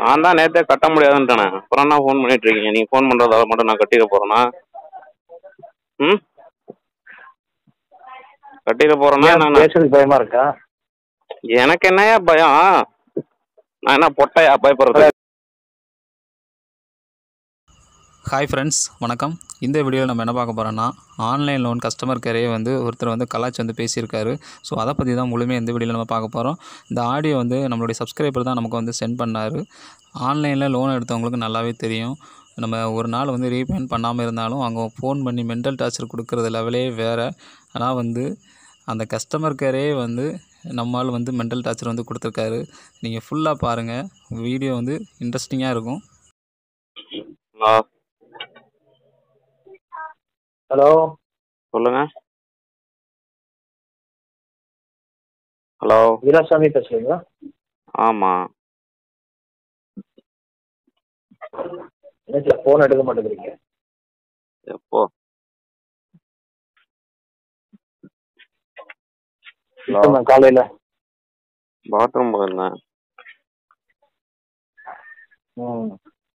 நான் தான் நேற்றே கட்ட முடியாதுன்ட்டேனே அப்புறம் என்ன ஃபோன் பண்ணிட்டு இருக்கீங்க நீங்கள் ஃபோன் பண்ணுறதால மட்டும் நான் கட்டிட போகிறேன்னா ம் கட்டிட போகிறேன்னா ஏன் நான் பேசுறதுக்கு பயமா இருக்கா எனக்கு என்னையா பயம் நான் என்ன பொட்டையா பயப்படுறது ஹாய் ஃப்ரெண்ட்ஸ் வணக்கம் இந்த வீடியோவில் நம்ம என்ன பார்க்க போகிறோன்னா ஆன்லைன் லோன் கஸ்டமர் கேரையே வந்து ஒருத்தர் வந்து கலாச்சி வந்து பேசியிருக்காரு ஸோ அதை பற்றி தான் முழுமையாக இந்த வீடியோவில் நம்ம பார்க்க போகிறோம் இந்த ஆடியோ வந்து நம்மளுடைய சப்ஸ்கிரைபர் தான் நமக்கு வந்து சென்ட் பண்ணார் ஆன்லைனில் லோன் எடுத்தவங்களுக்கு நல்லாவே தெரியும் நம்ம ஒரு நாள் வந்து ரீபேமெண்ட் பண்ணாமல் இருந்தாலும் அவங்க ஃபோன் பண்ணி மென்டல் டார்ச்சர் கொடுக்குறது லெவலே வேறு ஆனால் வந்து அந்த கஸ்டமர் கேரே வந்து நம்மால் வந்து மென்டல் டார்ச்சர் வந்து கொடுத்துருக்காரு நீங்கள் ஃபுல்லாக பாருங்கள் வீடியோ வந்து இன்ட்ரெஸ்டிங்காக இருக்கும் ஹலோ ஹலோ சொல்லுங்க ஹலோ வீராசாமி பேசுறீங்களா ஆமாம் என்ன போன் எடுக்க மாட்டேங்கிறீங்க எப்போ ஹலோ இப்ப நான் காலையில பாத்ரூம் போயிருந்தேன் ம்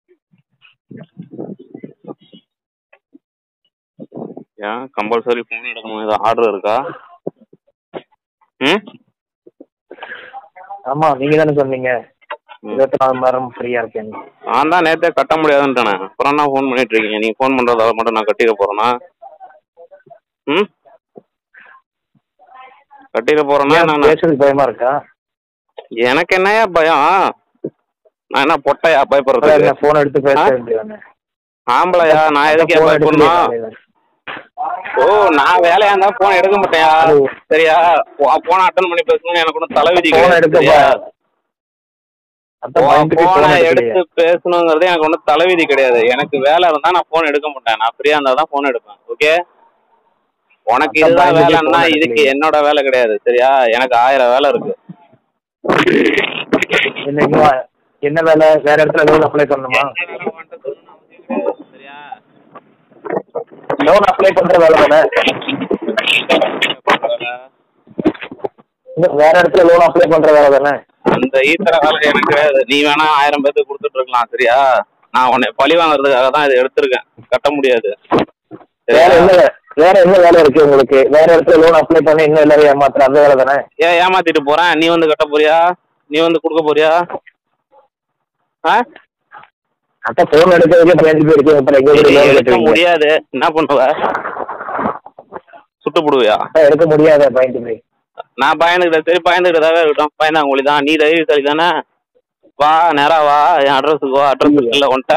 ஏன் கம்பல்சரி ஃபோன் எடுக்கணும் ஏதாவது ஆர்டர் இருக்கா ம் ஆமா நீங்க தானே சொன்னீங்க ம். இருபத்தி நாலு மணி நேரம் ஃப்ரீயா இருக்கேன் நான் தான் நேற்றே கட்ட முடியாதுன்ட்டேனே அப்புறம் என்ன ஃபோன் பண்ணிட்டு இருக்கீங்க நீங்கள் ஃபோன் பண்ணுறதால மட்டும் நான் கட்டிட போகிறேன்னா ம் கட்டிட போகிறேன்னா ஏன் நான் பேசுறதுக்கு பயமா இருக்கா எனக்கு என்னையா பயம் நான் என்ன பொட்டையா பயப்படுறது போன் எடுத்து பேச ஆ? வேண்டியதானே ஆம்பளையா நான் எதுக்கு phone பயப்படணும் எடுக்கலையே. ஓ நான் வேலையா இருந்தா போன் எடுக்க மாட்டேயா அது- சரியா போன அட்டன் பண்ணி பேசணும்னு எனக்கு ஒன்றும் தலைவிதி phone கிடையாது எடுக்க சரியா? அதான் பயந்துட்டு phone போனை எடுக்கலையே. எடுத்து பேசணுங்கிறது எனக்கு ஒன்றும் தலைவிதி கிடையாது எனக்கு வேலை இருந்தா நான் போன் எடுக்க மாட்டேன் நான் ஃப்ரீயா இருந்தா தான் போன் எடுப்பேன் ஓகே உனக்கு அதான் இதுதான் பயந்துட்டு வேலைன்னா phone இதுக்கு எடுக்கலையே. என்னோட வேலை கிடையாது சரியா எனக்கு ஆயிரம் வேலை இருக்கு என்ன இன்னும் என்ன வேலை வேற இடத்துல லோன் அப்ளை பண்ணணுமா சரியா லோன் அப்ளை பண்ற வேலை தானே இன்னும் வேற இடத்துல லோன் அப்ளை பண்ற வேலை தானே அந்த ஈத்தர வேலை எனக்கு கிடையாது நீ வேணா ஆயிரம் பேருக்கு கொடுத்துட்டு இருக்கலாம் சரியா நான் உன்னை பழி வாங்குறதுக்காக தான் இதை எடுத்திருக்கேன் கட்ட முடியாது வேற சரியா? என்ன வேற என்ன வேலை இருக்கு உங்களுக்கு வேற இடத்துல லோன் அப்ளை பண்ணி இன்னும் எல்லாரும் ஏமாத்துற அந்த வேலை தானே ஏன் ஏமாத்திட்டு போறேன் நீ வந்து கட்ட போறியா நீ வந்து கொடுக்க போறியா ஆ அக்கா போன் எடுக்கிறதுக்கே பயந்து போயிருக்கீங்க அப்புறம் எங்க போய் loan எடுக்க கட்டுவீங்க? முடியாது என்ன பண்ணுவ சுட்டு போடுவியா அக்கா, எடுக்க முடியாத பயந்து போய் நான் பயந்துக்கிட்டேன் சரி பயந்துக்கிட்டதாவே இருக்கட்டும் பயந்தாங்கொழி தான் நீ தைரியசாலி தானே வா நேரா வா என் அட்ரஸுக்கு வா அட்ரஸ் இல்லை உன்ட்ட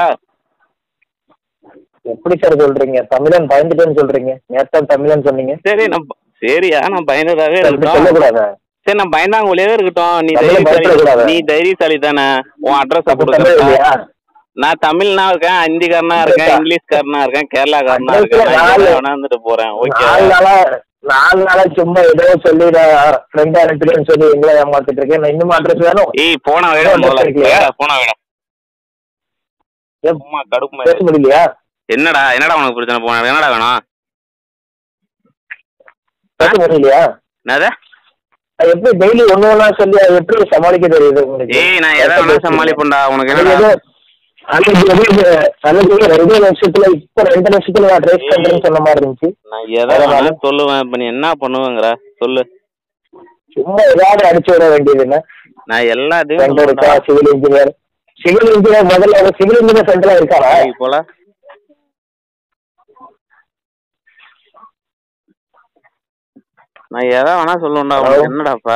எப்படி சார் சொல்றீங்க தமிழன் பயந்துட்டேன்னு சொல்றீங்க நேத்தான் தமிழன் சொன்னீங்க சரி நான் ப- சரியா நான் பயந்ததாவே அப்படி இருக்கட்டும் சொல்லக்கூடாதா சரி நான் பயந்தாங்கொழியாவே இருக்கட்டும் நீ தமிழை தைரியசாலி பயப்படக்கூடாது. நீ தைரியசாலி தானே உன் அட்ரஸ் அப்ப தமிழ் கொடுக்குறேன் இல்லையா நான் தமிழ்னா இருக்கேன் ஹிந்திக்காரனா இருக்கேன் அட்ரஸா? இங்கிலீஷ்காரனா இருக்கேன் கேரளாக்காரனா அட்ரஸ்ல இருக்கேன் நான் நாலு- எங்க வேணா இருந்துட்டு போறேன் ஓகே நாலு நாளா நாலு நாளா சும்மா ஏதோ சொல்லி ஃப்ரெண்ட் அனுப்பிடுன்னு சொல்லி எங்களை ஏமாத்திட்டு இருக்கேன் நான் இன்னும் அட்ரஸ் வேணும் ஏய் போன விட அட்ரஸ் முதல்ல இருக்குல்லையா? போன விட ஏன் சும்மா கடுப்பு பேச முடியலையா என்னடா என்னடா உனக்கு பிரச்சனை போன என்னடா வேணும் பேச முடியலையா என்னது அது எப்படி டெய்லி ஒண்ணு ஒண்ணா சொல்லி அது எப்படி சமாளிக்க தெரியுது உங்களுக்கு ஏய் நான் எதை வேணா சமாளிப்பேன்டா உனக்கு அது என்னடா ஏதோ- அன்னைக்கு ஏதோ அன்னைக்கு ரெண்டு லட்சத்துல இப்ப ரெண்டு லட்சத்துல நான் ட்ரேஸ் பண்றேன்னு சொன்ன மாதிரி இருந்துச்சு நான் எதை வேணா சொல்லுவேன் இப்ப நீ என்ன பண்ணுவேங்கிற சொல்லு சும்மா ஏதாவது அடிச்சு விட வேண்டியது என்ன நான் எல்லாத்தையும் சென்டர் இருக்கா சொல்லுவேன்டா. சிவில் இன்ஜினியர் சிவில் இன்ஜினியர் முதல்ல சிவில் இன்ஜினியர் சென்டர்ல இருக்காரா ஏய், போல நான் எதை வேணா சொல்லுவேன்டா உனக்கு Hello? என்னடா இப்ப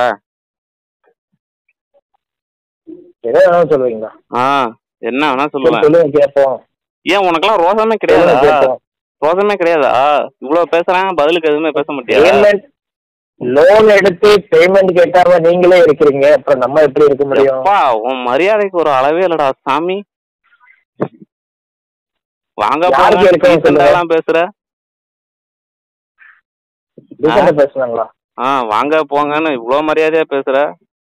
ஏதோ வேணாலும் சொல்லுவீங்களா ஆ என்ன வேணா சரி, சொல்லுவேன் சொல்லுங்க கேட்போம் ஏன் உனக்கெல்லாம் ரோசமே சொல்லுங்க கிடையாதா கேட்போம் ரோசமே கிடையாதா இவ்வளவு பேசுறாங்க பதிலுக்கு எதுவுமே பேச மாட்டியா பேமெண்ட் லோன் எடுத்து பேமெண்ட் கேட்டாம நீங்களே இருக்கிறீங்க அப்புறம் நம்ம எப்படி இருக்க முடியும் எப்பா உன் மரியாதைக்கு ஒரு அளவே இல்லடா சாமி வாங்க யாருக்கு இருக்கவும் சொல்லுங்க. எல்லாம் பேசுற டீசெண்டா பேசுனாங்களா ஆ வாங்க போங்கன்னு இவ்வளவு மரியாதையா பேசுற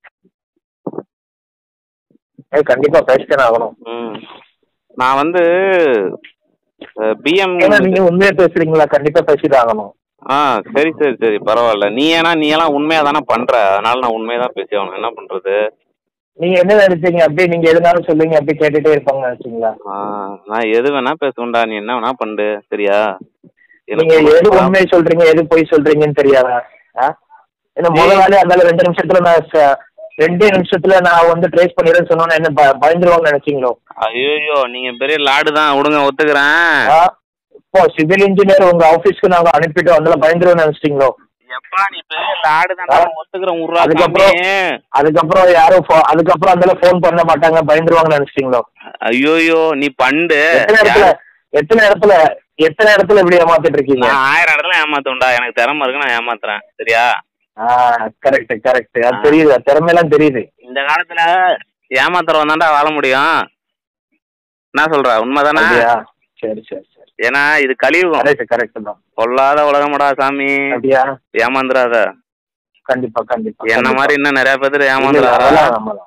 ஏய், கண்டிப்பா பேசித்தானே ஆகணும் ம் நான் வந்து பிஎம் ஏன்னா நீங்க உண்மையா பேசுறீங்களா கண்டிப்பா பேசிதான் ஆகணும் ஆ சரி சரி சரி பரவாயில்ல நீ ஏன்னா நீ எல்லாம் உண்மையா தானே பண்ற அதனால நான் உண்மையா தான் பேசி ஆகணும் என்ன பண்றது நீங்க என்ன நினைச்சீங்க அப்படி நீங்க எதுனாலும் சொல்லுங்க அப்படி கேட்டுட்டே இருப்பாங்க நினைச்சீங்களா ஆ, நான் எது வேணா பேசுவேன்டா நீ என்ன வேணா பண்ணு சரியா நீங்க எது உண்மை சொல்றீங்க எது பொய் சொல்றீங்கன்னு தெரியாதா ஆ? என்ன முதல் நாளே அந்த ரெண்டு நிமிஷத்துல நான் ச- ரெண்டே நிமிஷத்துல நான் வந்து ட்ரேஸ் பண்ணிடுறேன்னு சொன்னோன்னா என்ன ப- பயந்துருவாங்கன்னு நினைச்சீங்களோ ஐயோ நீங்க பெரிய லாடு தான் விடுங்க ஒத்துக்கிறேன் ஆ? இப்போ சிவில் இன்ஜினியர் உங்க ஆபீஸ்க்கு நாங்க அனுப்பிட்டு அதுல பயந்துருவோம்னு நினைச்சிட்டீங்களோ எப்பா நீ பெரிய லாடு தான் ஒத்துக்கிறேன் உருவா அதுக்கப்புறம் அதுக்கப்புறம் யாரும் phone- அதுக்கப்புறம் அந்த ஃபோன் பண்ண மாட்டாங்க பயந்துருவாங்கன்னு நினைச்சிட்டீங்களோ ஐயோயோ நீ பண்டு எத்தனை இடத்துல எத்தனை இடத்துல எத்தனை இடத்துல இப்படி ஏமாத்திட்டு இருக்கீங்க நான் ஆயிரம் இடத்துல ஏமாத்துவேன்டா எனக்கு திறமை இருக்கு நான் ஏமாத்துறேன் சரியா ஆ கரெக்ட் கரெக்ட் அது தெரியுது அது திறமையெல்லாம் தெரியுது இந்த காலத்துல ஏமாத்துறவன் தான்டா வாழ முடியும் என்ன சொல்ற உண்மைதானே அப்படியா சரி சரி சரி ஏன்னா இது கலியுகம் கரெக்ட் கரெக்ட் தான் பொல்லாத உலகமடா சாமி அப்படியா ஏமாந்துடாத கண்டிப்பா கண்டிப்பா என்ன கண்டிப்பா. மாதிரி இன்னும் நிறைய பேர் இல்ல, இல்ல, ஏமாந்துடாத அதெல்லாம் நம்பலாம்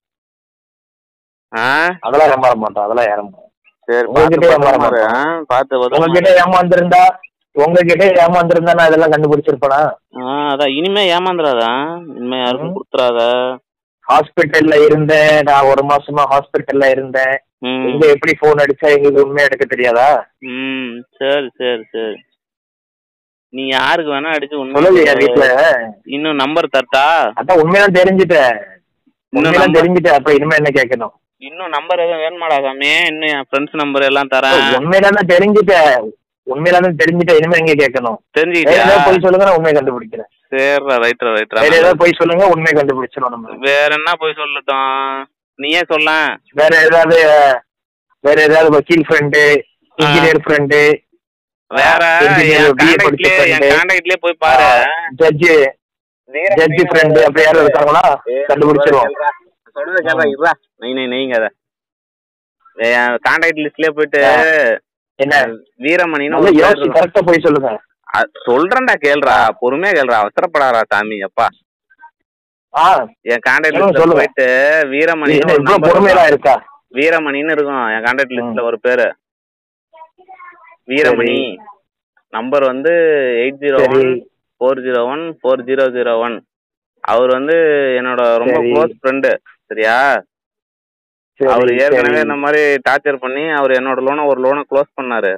ஆ அதெல்லாம் ஏமாற மாட்டோம் அதெல்லாம் ஏற மாட்டோம் சரி உங்ககிட்ட பார்த்து ஏமாற பத்திரமா இரு, ஆ? பார்த்து பத்திரமா உங்ககிட்ட இரு. ஏமாந்திருந்தா உங்ககிட்ட ஏமாந்திருந்தா நான் இதெல்லாம் கண்டுபிடிச்சிருப்பேனா ஆ அதான் இனிமே ஏமாந்துடாதா இனிமே யாருக்கும் ம். கொடுத்துறாத ஹாஸ்பிட்டல்ல இருந்தேன் நான் ஒரு மாசமா ஹாஸ்பிட்டல்ல இருந்தேன் ம் எங்க எப்படி போன் அடிச்சா எங்களுக்கு உண்மையா எடுக்க தெரியாதா ம் சரி சரி சரி நீ யாருக்கு வேணா அடிச்சு சொல்லலையா உண்மை வீட்டுல இன்னும் நம்பர் தரட்டா அதான் உண்மையெல்லாம் தெரிஞ்சுட்டேன் இன்னும் உண்மையெல்லாம் number- தெரிஞ்சுட்டேன் அப்ப இனிமே என்ன கேட்கணும் இன்னும் நம்பர் எதுவும் வேணுமாடா சாமி இன்னும் என் ஃப்ரெண்ட்ஸ் நம்பர் எல்லாம் தரேன் உண்மையில தெரிஞ்சுட்டேன் உண்மையில தெரிஞ்சுட்டேன் இனிமே எங்க கேட்கணும் வேற தெரிஞ்சுக்கிட்டியா ஏதாவது போய் சொல்லுங்க நான் உண்மையை கண்டுபிடிக்கிறேன் சரிடா ரைட்ரா ரைட்ரா வேற ஏதாவது போய் சொல்லுங்க உண்மையை கண்டுபிடிச்சிடும் நம்ம வேற என்ன போய் சொல்லட்டும் நீயே சொல்ல வேற ஏதாவது வேற ஏதாவது வக்கீல் ஃப்ரெண்டு இன்ஜினியர் ஃப்ரெண்டு வேற engineer, என் BA கான்டாக்ட்லயே படிச்ச என் friend. கான்டாக்ட்லயே போய் பாரு ஜட்ஜு ஜட்ஜி ஃப்ரெண்டு அப்படி யாரும் இருக்காங்களா கண்டுபிடிச்சிருவோம் சொல்றத கேள்றா இருடா நெய் நெய் நெய்ங்காத என் கான்டாக்ட் லிஸ்ட்லயே போயிட்டு என்ன வீரமணின்னு நல்லா ஒரு பேர் யோசிச்சு இருக்கும். கரெக்டா போய் சொல்லுங்க அ- சொல்றேன்டா கேளுடா பொறுமையா கேளுடா அவசரப்படாதா சாமி அப்பா ஆ என் கான்டாக்ட் சொல்லுங்க, லிஸ்ட்ல சொல்லுங்க. போயிட்டு வீரமணி என்ன இவ்வளவு பொறுமையெல்லாம் இருக்கா வீரமணின்னு இருக்கும் என் கான்டாக்ட் லிஸ்ட்ல ஒரு பேரு வீரமணி நம்பர் வந்து எயிட் ஜீரோ சரி one four zero one four zero zero one அவர் வந்து என்னோட ரொம்ப சரி. க்ளோஸ் ஃப்ரெண்டு சரியா சரி, அவர் ஏற்கனவே சரி. இந்த மாதிரி டார்ச்சர் பண்ணி அவர் என்னோட லோனை ஒரு லோனை க்ளோஸ் பண்ணாரு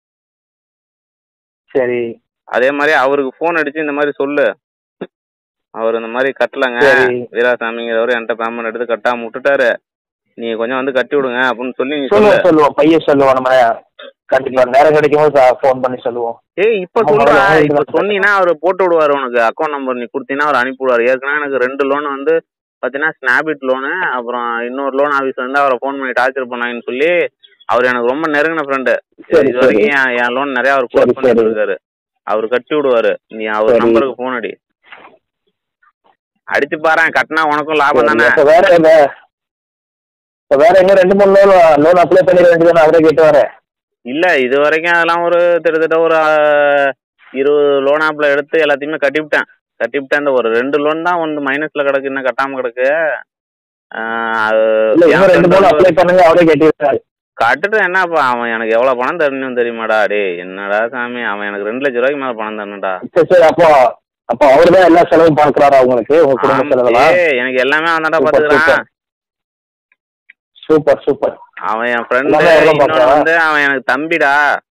சரி அதே மாதிரி அவருக்கு ஃபோன் அடிச்சு இந்த மாதிரி சொல்லு அவர் இந்த மாதிரி கட்டலங்க சரி வீராசாமிங்கிறவர் என்கிட்ட பேமெண்ட் எடுத்து கட்டாம விட்டுட்டாரு நீங்க கொஞ்சம் வந்து கட்டி விடுங்க அப்படின்னு சொல்லி நீ சொல்லு சொல்லுவோம் சொல்லுவோம் பையன் சொல்லுவோம் நம்ம கண்டிப்பா நேரம் கிடைக்கும் போது ஃபோன் பண்ணி சொல்லுவோம் ஏய் இப்ப ஆமா, சொல்றா முதல்ல இப்ப உங்களுக்கு சொன்னீங்கன்னா அவர் போட்டு விடுவாரு உனக்கு அக்கௌண்ட் நம்பர் நீ கொடுத்தீங்கன்னா அவர் அனுப்பி விடுவாரு ஏற்கனவே எனக்கு ரெண்டு லோன் வந்து பாத்தீங்கன்னா ஸ்னாபிட் லோனு அப்புறம் இன்னொரு லோன் ஆஃபீஸ் வந்து அவரை ஃபோன் பண்ணி டார்ச்சர் பண்ணாங்கன்னு சொல்லி அவர் எனக்கு ரொம்ப நெருங்கின ஃப்ரெண்டு சரி, இது வரைக்கும் என் என் லோன் நிறைய அவர் சரி, க்ளோஸ் பண்ணிட்டு சரி. இருக்காரு அவர் கட்டி விடுவாரு நீ அவர் சரி. நம்பருக்கு ஃபோன் அடி அடிச்சு பாரு கட்டினா உனக்கும் லாபம் தானே இப்ப வேற என்ன இப்ப வேற இன்னும் ரெண்டு மூணு லோன் லோன் அப்ளை பண்ணிட வேண்டியதானே அவரே கேட்டு வரேன் இல்ல இது வரைக்கும் அதெல்லாம் ஒரு கிட்டத்தட்ட ஒரு ஆஹ், இருபது லோன் ஆப்ல எடுத்து எல்லாத்தையுமே கட்டிவிட்டேன் கட்டிவிட்டேன் இந்த ஒரு ரெண்டு லோன் தான் வந்து மைனஸ்ல கிடக்கு இன்னும் கட்டாம கிடக்கு ஆஹ், அது இல்ல என் இன்னும் ரெண்டு friend மூணு வந்து அப்ளை பண்ணுங்க அவரே கேட்டு கட்டுட்டு என்னப்பா அவன் எனக்கு எவ்வளவு பணம் தரணும் தெரியுமாடா டேய் என்னடா சாமி அவன் எனக்கு ரெண்டு லட்ச ரூபாய்க்கு மேல பணம் தரணும்டா சரி சரி அப்போ அப்போ அவர் தான் எல்லா செலவும் பார்க்கறாரா உங்களுக்கு உங்க குடும்ப ஆமா, செலவெல்லாம் ஏய், எனக்கு எல்லாமே அவன் தான்டா சூப்பர், பாத்துக்கிறான் சூப்பர் சூப்பர் அவன் என் ஃப்ரெண்டு எல்லாமே அவன் தான் இன்னொன்னு பாக்குறானா? வந்து அவன் எனக்கு தம்பிடா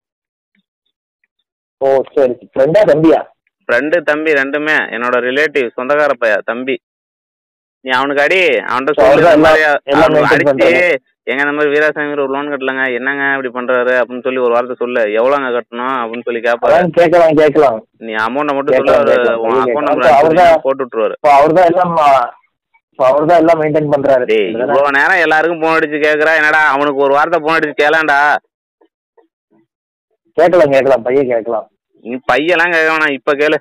ஓ சரி ஃப்ரெண்டா தம்பியா ஃப்ரெண்டு தம்பி ரெண்டுமே என்னோட ரிலேட்டிவ் சொந்தக்கார பைய தம்பி நீ அவனுக்கு அடி அவன்கிட்ட So, சொல்லு அவர்தான் இந்த மாதிரி எல்லாம் எல்லாம் அவனுக்கு maintain அடிச்சு பண்றாரு. எங்க இந்த மாதிரி வீராசாமி ஒரு லோன் கட்டலங்க என்னங்க இப்படி பண்றாரு அப்படின்னு சொல்லி ஒரு வார்த்தை சொல்லு எவ்வளவுங்க கட்டணும் அப்படின்னு சொல்லி கேட்பாரு அதான் கேட்கலாம் கேட்கலாம் நீ அமௌண்ட்டை மட்டும் சொல்லு கேட்கலாம், அவரு கேட்கலாம். உன் கேட்கலாம். அக்கௌண்ட் அப்ப அவர்தான் நம்பர் போட்டு விட்டுருவாரு இப்போ அவர் தான் எல்லாம் இப்போ அவர் தான் எல்லாம் மெயின்டைன் பண்றாரு டேய் இவ்வளவு நேரம் எல்லாருக்கும் போன் அடிச்சு கேக்குறா என்னடா அவனுக்கு ஒரு வார்த்தை போன் அடிச்சு கேளாண்டா கேட்கலாம் கேட்கலாம் பையன் கேட்கலாம் நீ பையெல்லாம் கேட்க வேணாம் இப்ப கேளு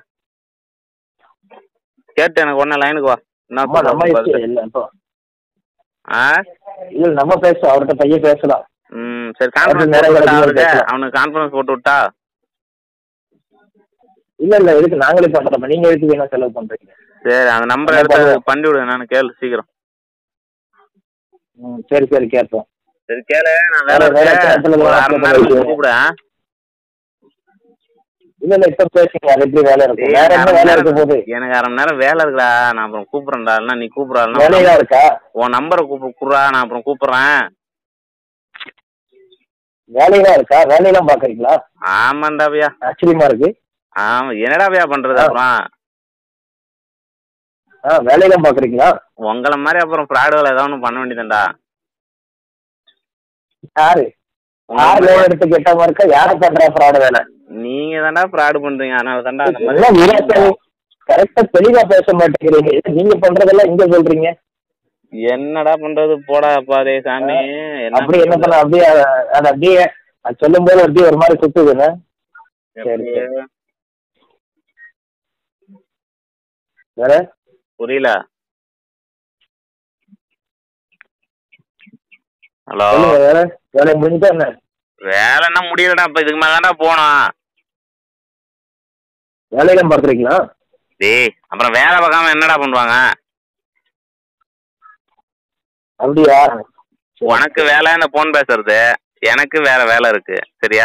கேட்டு எனக்கு உடனே லைனுக்கு வா என்ன நம்ம நம்ம சொல்றது இஷ்டம் இல்ல இப்போ ஆ இல்ல நம்ம பேசலாம் அவர்கிட்ட பையன் பேசலாம் ம் சரி அது கான்ஃபரன்ஸ் நேரம் போட்டு விட்டா கிடைக்கும் போது அவருக்கு பேசலாம். அவனுக்கு கான்ஃபரன்ஸ் போட்டு விட்டா இல்ல இல்ல எதுக்கு நாங்களே பண்றோம் நீங்க எதுக்கு வேணா செலவு பண்றீங்க சரி அந்த நம்பர் என்ன எடுத்து பண்ணுவோம்? அதுக்கு பண்ணி விடு நான் கேளு சீக்கிரம் ம் சரி சரி கேட்போம் சரி கேளு நான் வேற- வேலை வேற இருக்கு. இடத்துல ஒரு வேற அரை மணி இடத்துல நேரம் இருக்கு. கூப்பிடு இல்ல இல்ல இப்ப பேசுங்க அது எப்படி வேலை இருக்கும் ஏய், வேற என்ன அரை வேலை மணி இருக்க போகுது நேரம் எனக்கு அரை மணி நேரம் வேலை இருக்குடா நான் அப்புறம் கூப்பிடுறேன்டா இல்லைன்னா நீ கூப்பிடுறா வேலையா இருக்கா உன் நம்பரை கூப்பிடு குடுறா நான் அப்புறம் கூப்பிடுறேன் வேலையா இருக்கா வேலையெல்லாம் பாக்குறீங்களா ஆமாண்டா பையா ஆச்சரியமா இருக்கு ஆமா என்னடா பையா பண்றது அப்புறம் ஆ வேலையெல்லாம் பாக்குறீங்களா உங்களை மாதிரி அப்புறம் ஃப்ராடு வேலை ஏதாவது ஒன்று பண்ண வேண்டியதுண்டா யாரு யார் லோன் எடுத்து கேட்டாம இருக்கா யாரை பண்றா ஃப்ராடு வேலை நீங்க தான்டா ஃப்ராடு பண்றீங்க அதனால தான்டா அந்த மாதிரி எல்லாம் விராசம் கரெக்டா தெளிவா பேச மாட்டேங்கிறீங்க இது நீங்க பண்றதெல்லாம் இங்க சொல்றீங்க என்னடா பண்றது போடா பாதே சாமி அப்படி என்ன பண்ண அப்படியே அத- அது அப்படியே அது சொல்லும் போது அப்படியே ஒரு மாதிரி சுத்துதுன்னு சரி, சரி. வேற புரியல ஹலோ சொல்லுங்க வேற வேலை முடிஞ்சா என்ன வேலை என்ன முடியலடா இப்ப இதுக்கு மேல தான்டா போனோம் வேலையெல்லாம் பாக்குறீங்களா டேய் அப்புறம் வேலை பார்க்காம என்னடா பண்ணுவாங்க அப்படியா உனக்கு வேலை இந்த போன் பேசுறது எனக்கு வேற வேலை இருக்கு சரியா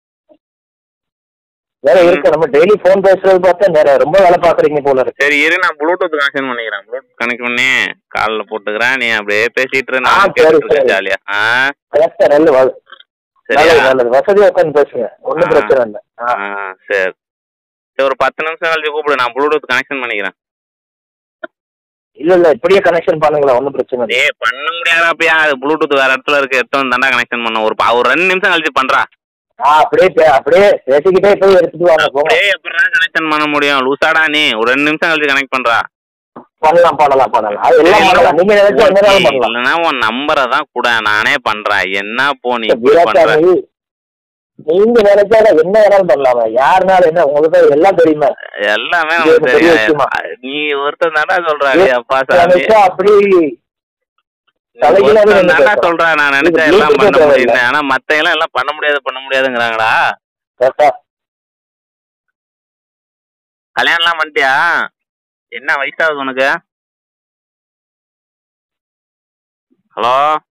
வேற இருக்கு நம்ம டெய்லி போன் பேசுறது பார்த்தா நிறைய ரொம்ப வேலை பாக்குறீங்க போல இருக்கு சரி இரு நான் ப்ளூடூத் கனெக்ஷன் பண்ணிக்கிறேன் ப்ளூடூத் கனெக்ட் பண்ணி காலில் போட்டுக்கிறேன் நீ அப்படியே பேசிட்டு இரு, ஆ, நான் சரி, கேட்டுட்டு இருக்கேன் சரி. ஜாலியா ஆ கரெக்டா நல்ல நல்லது சரியா நல்லது வசதியா உட்காந்து பேசுங்க ஒன்றும் ஆ. பிரச்சனை இல்லை ஆ ஆ சரி சரி ஒரு பத்து நிமிஷம் கழிச்சு கூப்பிடு நான் ப்ளூடூத் கனெக்ஷன் பண்ணிக்கிறேன் இல்ல இல்ல இப்படியே கனெக்ஷன் பண்ணுங்களேன் ஒன்றும் பிரச்சனை இல்லை டேய் பண்ண முடியாதாப்பியா அது ப்ளூடூத் வேற இடத்துல இருக்கு எடுத்து வந்து தாண்டா கனெக்ஷன் பண்ண ஒரு பா- ஒரு ரெண்டு நிமிஷம் கழிச்சு பண்றா ஆ அப்படியே பே- அப்படியே பேசிக்கிட்டே போய் எடுத்துட்டு வாங்க போங்க அப்படியே எப்படிடா கனெக்ஷன் பண்ண முடியும் லூசாடா நீ ஒரு ரெண்டு நிமிஷம் கழிச்சு கனெக்ட் பண்றா பண்ணலாம் பண்ணலாம் பண்ணலாம் அது எல்லாம் பண்ணலாம் நீங்க நினைச்சா என்ன வேணாலும் பண்ணலாம் இல்லைன்னா உன் நம்பரை தான் கூட நானே பண்றேன் என்ன போ நீ இப்படி பண்ற வீராசாமி நீங்க நினைச்சா என்ன வேணாலும் பண்ணலாமா யாருனாலும் என்ன உங்களுக்கு தான் எல்லாம் தெரியுமா எல்லாமே இது நமக்கு ஒரு பெரிய தெரியும் விஷயமா? நீ ஒருத்தன் தாண்டா சொல்றாரு அப்பா சாமி நினைச்சா அப்படி நீ தலைகீழாவே ஒருத்தன் நின்னு தாண்டா பேசுறான். சொல்றா நான் நினைச்சா இது எல்லாம் நீங்க பண்ண தேவையில்ல. முடியும் ஆனா மத்த எல்லாம் எல்லாம் பண்ண முடியாது பண்ண முடியாதுங்கிறாங்கடா கரெக்டா கல்யாணம்லாம் பண்ணிட்டியா என்ன வயசாகுது உனக்கு ஹலோ